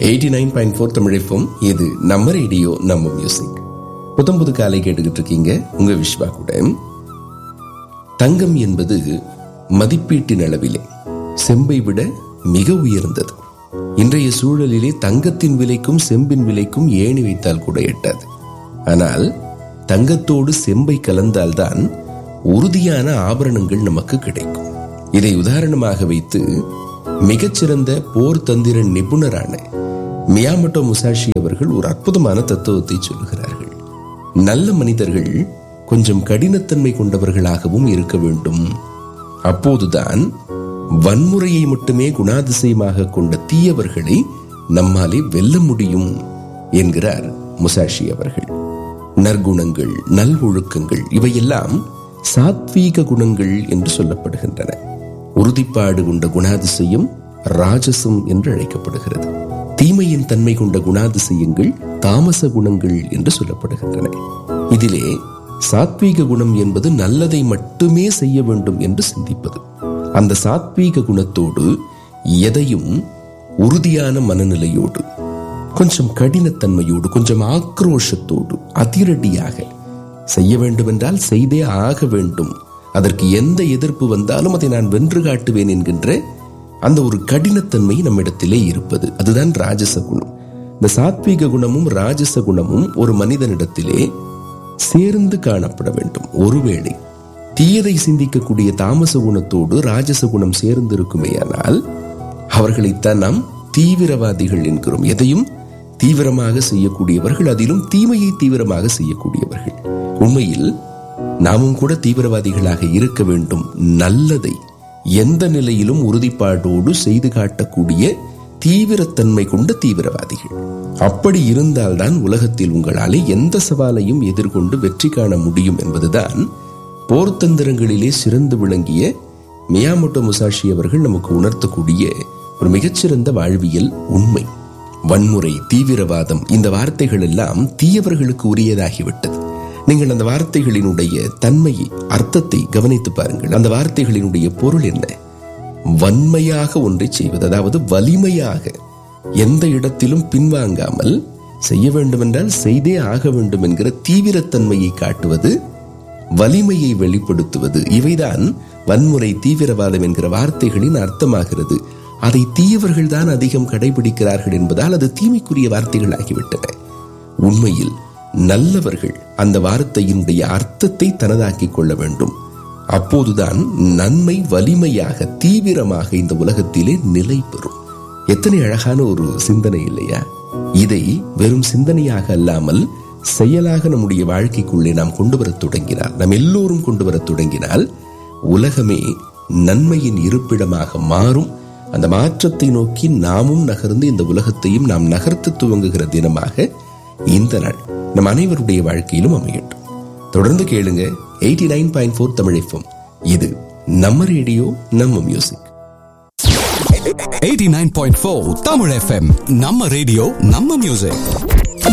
eighty nine point four தமிழிப்போம் இது நம்ம ரேடியோ நம்ம மியூசிக் புத்தம் புது காலை கேட்டுக்கிட்டு இருக்கீங்க உங்க விஸ்வா கூட தங்கம் என்பது மதிப்பீட்டின் அளவிலே செம்பை விட மிக உயர்ந்தது இன்றைய சூழலிலே தங்கத்தின் விலைக்கும் செம்பின் விலைக்கும் ஏணி வைத்தால் கூட எட்டாது ஆனால் தங்கத்தோடு செம்பை கலந்தால்தான் உறுதியான ஆபரணங்கள் நமக்கு கிடைக்கும் இதை உதாரணமாக வைத்து மிகச்சிறந்த போர் தந்திர நிபுணரான மியாமட்டோ முசாஷி அவர்கள் ஒரு அற்புதமான தத்துவத்தை சொல்கிறார்கள் நல்ல மனிதர்கள் கொஞ்சம் கடினத்தன்மை கொண்டவர்களாகவும் இருக்க வேண்டும் அப்போதுதான் வன்முறையை மட்டுமே குணாதிசயமாக கொண்ட தீயவர்களை நம்மாலே வெல்ல முடியும் என்கிறார் முசாஷி அவர்கள் நற்குணங்கள் நல்ஒழுக்கங்கள் இவையெல்லாம் சாத்வீக குணங்கள் என்று சொல்லப்படுகின்றன உறுதிப்பாடு கொண்ட குணாதிசயம் ராஜசம் என்று அழைக்கப்படுகிறது தீமையின் தன்மை கொண்ட குணாதிசயங்கள் தாமச குணங்கள் என்று சொல்லப்படுகின்றன இதிலே சாத்வீக குணம் என்பது நல்லதை மட்டுமே செய்ய வேண்டும் என்று சிந்திப்பது அந்த சாத்வீக குணத்தோடு எதையும் உறுதியான மனநிலையோடு கொஞ்சம் கடினத்தன்மையோடு கொஞ்சம் ஆக்ரோஷத்தோடு அதிரடியாக செய்ய வேண்டுமென்றால் செய்தே ஆக வேண்டும் அதற்கு எந்த எதிர்ப்பு வந்தாலும் அதை நான் வென்று காட்டுவேன் என்கின்ற அந்த ஒரு கடினத்தன்மை நம்மிடத்திலே இருப்பது அதுதான் ராஜச குணம் இந்த சாத்வீக குணமும் ராஜச குணமும் ஒரு மனிதனிடத்திலே சேர்ந்து காணப்பட வேண்டும் ஒருவேளை தீயதை சிந்திக்கக்கூடிய தாமச குணத்தோடு ராஜச குணம் சேர்ந்து இருக்குமேயானால் அவர்களைத்தான் நாம் தீவிரவாதிகள் என்கிறோம் எதையும் தீவிரமாக செய்யக்கூடியவர்கள் அதிலும் தீமையை தீவிரமாக செய்யக்கூடியவர்கள் உண்மையில் நாமும் கூட தீவிரவாதிகளாக இருக்க வேண்டும் நல்லதை எந்த நிலையிலும் உறுதிப்பாட்டோடு செய்து காட்டக்கூடிய தீவிரத்தன்மை கொண்ட தீவிரவாதிகள் அப்படி இருந்தால்தான் உலகத்தில் உங்களாலே எந்த சவாலையும் எதிர்கொண்டு வெற்றி காண முடியும் என்பதுதான் போர்த்தந்திரங்களிலே சிறந்து விளங்கிய மியாமோட்டோ முசாஷி அவர்கள் நமக்கு உணர்த்தக்கூடிய ஒரு மிகச்சிறந்த வாழ்வியல் உண்மை வன்முறை தீவிரவாதம் இந்த வார்த்தைகள் எல்லாம் தீயவர்களுக்கு உரியதாகிவிட்டது நீங்கள் அந்த வார்த்தைகளினுடைய தன்மையை அர்த்தத்தை கவனித்து பாருங்கள் அந்த வார்த்தைகளினுடைய பொருள் என்ன வன்மையாக ஒன்றை செய்வது அதாவது வலிமையாக எந்த இடத்திலும் பின்வாங்காமல் செய்ய வேண்டுமென்றால் செய்தே ஆக வேண்டும் என்கிற தீவிரத்தன்மையை காட்டுவது வலிமையை வெளிப்படுத்துவது இவைதான் வன்முறை தீவிரவாதம் என்கிற வார்த்தைகளின் அர்த்தமாகிறது அதை தீயவர்கள் தான் அதிகம் கடைபிடிக்கிறார்கள் என்பதால் அது தீமைக்குரிய வார்த்தைகள் ஆகிவிட்டன உண்மையில் நல்லவர்கள் அந்த வார்த்தையினுடைய அர்த்தத்தை தனதாக்கிக் கொள்ள வேண்டும் அப்போதுதான் நன்மை வலிமையாக தீவிரமாக இந்த உலகத்திலே நிலை பெறும் எத்தனை அழகான ஒரு சிந்தனை இல்லையா இதை வெறும் சிந்தனையாக அல்லாமல் செயலாக நம்முடைய வாழ்க்கைக்குள்ளே நாம் கொண்டு வரத் தொடங்கினால் நாம் எல்லோரும் கொண்டு வரத் தொடங்கினால் உலகமே நன்மையின் இருப்பிடமாக மாறும் அந்த மாற்றத்தை நோக்கி நாமும் நகர்ந்து இந்த உலகத்தையும் நாம் நகர்த்து துவங்குகிற தினமாக இந்த நாள் நம் அனைவருடைய வாழ்க்கையிலும் அமையட்டும் தொடர்ந்து கேளுங்க eighty nine point four Tamil இது நம்ம ரேடியோ நம்ம மியூசிக் 89.4 Tamil FM நம்ம ரேடியோ நம்ம மியூசிக்